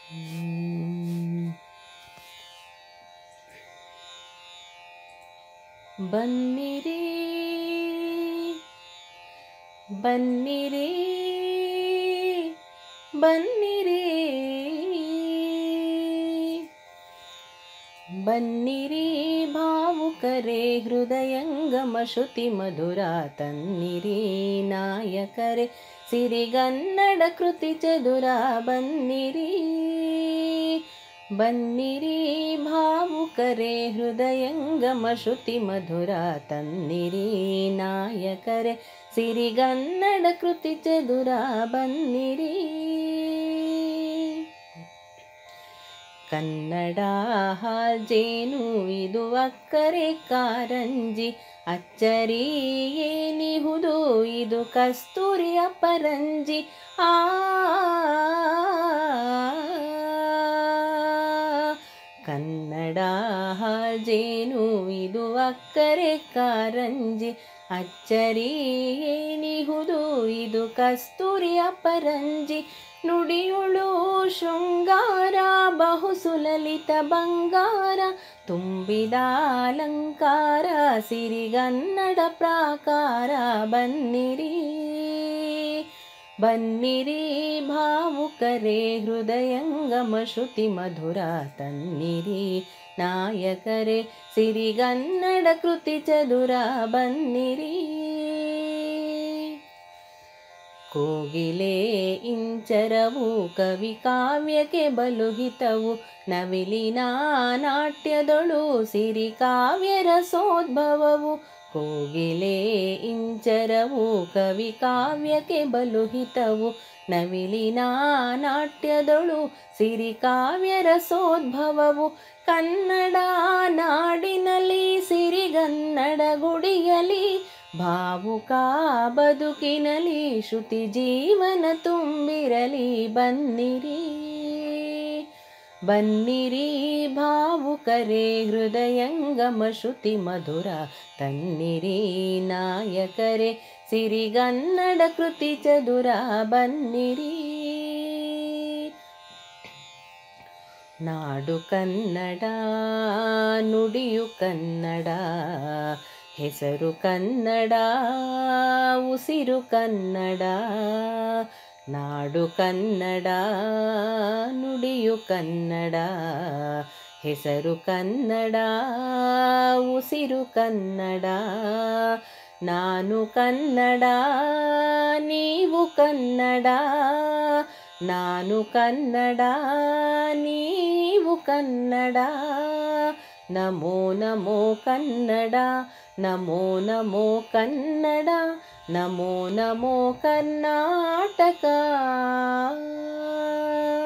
ಬನ್ನಿರಿ ಬನ್ನಿರಿ ಬನ್ನಿರಿ ಬನ್ನಿರಿ ಭಾವುಕರೇ ಹೃದಯಂಗಮ ಶ್ರುತಿ ಮಧುರ ತನ್ನಿರಿ ನಾಯಕರೇ ಸಿರಿಗನ್ನಡ ಕೃತಿ ಚದುರ ಬನ್ನಿರಿ ಬನ್ನಿರಿ ಭಾವುಕರೇ ಹೃದಯಂಗಮ ಶ್ರುತಿ ಮಧುರ ತನ್ನಿರಿ ನಾಯಕರೇ ಸಿರಿಗನ್ನಡ ಕೃತಿ ಚದುರ ಬನ್ನಿರಿ ಕನ್ನಡ ಹಾಜೇನು ಇದು ಅಕ್ಕರೆ ಕಾರಂಜಿ ಅಚ್ಚರಿ ಏನಿಹುದು ಇದು ಕಸ್ತೂರಿ ಅಪರಂಜಿ ಆ ಕನ್ನಡ ಹಾಜೇನು ಇದು ಅಕ್ಕರೆ ಕಾರಂಜಿ ಅಚ್ಚರಿ ಏನಿಹುದು ಇದು ಕಸ್ತೂರಿ ಅಪರಂಜಿ ನುಡಿಯುಳು ಶೃಂಗಾರ ಬಹು ಸುಲಲಿತ ಬಂಗಾರ ತುಂಬಿದ ಅಲಂಕಾರ ಸಿರಿಗನ್ನಡ ಪ್ರಾಕಾರ ಬನ್ನಿರಿ ಬನ್ನಿರಿ ಭಾವುಕರೇ ಹೃದಯಂಗಮ ಶ್ರುತಿ ಮಧುರ ತನ್ನಿರಿ ನಾಯಕರೇ ಸಿರಿಗನ್ನಡ ಕೃತಿ ಚದುರ ಬನ್ನಿರಿ ಕೋಗಿಲೆ ಇಂಚರವು ಕವಿ ಕಾವ್ಯಕ್ಕೆ ಬಲು ಹಿತವು ನವಿಲಿನ ನಾಟ್ಯದೊಳು ಸಿರಿ ಕಾವ್ಯ ರಸೋದ್ಭವವು ಕೋಗಿಲೆ ಇಂಚರವು ಕವಿ ಕಾವ್ಯಕ್ಕೆ ಬಲು ಹಿತವು ನವಿಲಿನ ನಾಟ್ಯದೊಳು ಸಿರಿ ಕಾವ್ಯ ರಸೋದ್ಭವವು ಕನ್ನಡ ನಾಡಿನಲ್ಲಿ ಸಿರಿಗನ್ನಡ ಗುಡಿಯಲಿ ಭಾವುಕ ಬದುಕಿನಲಿ ಶ್ರುತಿ ಜೀವನ ತುಂಬಿರಲಿ ಬನ್ನಿರಿ ಬನ್ನಿರಿ ಭಾವುಕರೇ ಹೃದಯಂಗಮ ಶ್ರುತಿ ಮಧುರ ತನ್ನಿರಿ ನಾಯಕರೇ ಸಿರಿಗನ್ನಡ ಕೃತಿ ಚದುರ ಬನ್ನಿರಿ ನಾಡು ಕನ್ನಡ ನುಡಿಯು ಕನ್ನಡ ಹೆಸರು ಕನ್ನಡ ಉಸಿರು ಕನ್ನಡ ನಾಡು ಕನ್ನಡ ನುಡಿಯು ಕನ್ನಡ ಹೆಸರು ಕನ್ನಡ ಉಸಿರು ಕನ್ನಡ ನಾನು ಕನ್ನಡ ನೀವು ಕನ್ನಡ ನಾನು ಕನ್ನಡ ನೀವು ಕನ್ನಡ ನಮೋ ನಮೋ ಕನ್ನಡ ನಮೋ ನಮೋ ಕನ್ನಡ ನಮೋ ನಮೋ ಕರ್ನಾಟಕ